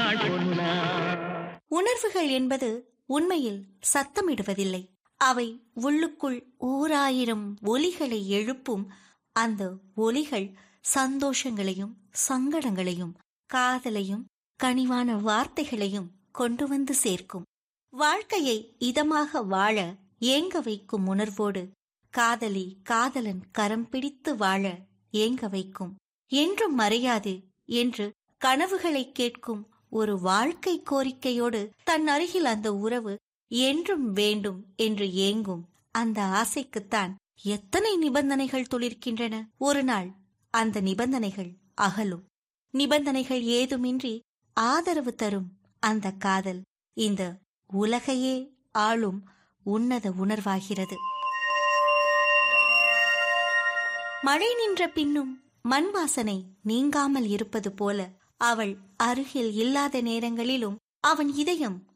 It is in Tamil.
நாள் பொன்னா உணர்வுகள் என்பது உண்மையில் சத்தமிடுவதில்லை அவை உள்ளுக்குள் ஓராயிரம் ஒலிகளை எழுப்பும் அந்த ஒலிகள் சந்தோஷங்களையும் சங்கடங்களையும் காதலையும் கனிவான வார்த்தைகளையும் கொண்டு வந்து சேர்க்கும் வாழ்க்கையை இதமாக வாழ ஏங்க வைக்கும் உணர்வோடு காதலி காதலன் கரம் பிடித்து வாழ ஏங்க வைக்கும் என்றும் மறையாது என்று கனவுகளை கேட்கும் ஒரு வாழ்க்கை கோரிக்கையோடு தன் அருகில் அந்த உறவு என்றும் வேண்டும் என்று ஏங்கும் அந்த ஆசைக்குத்தான் எத்தனை நிபந்தனைகள் துளிர்க்கின்றன ஒரு நாள் அந்த நிபந்தனைகள் அகலும் நிபந்தனைகள் ஏதுமின்றி ஆதரவு தரும் அந்த காதல் இந்த உலகையே ஆளும் உன்னத உணர்வாகிறது மழை நின்ற பின்னும் மண் வாசனை நீங்காமல் இருப்பது போல அவள் அருகில் இல்லாத நேரங்களிலும் அவன் இதயம்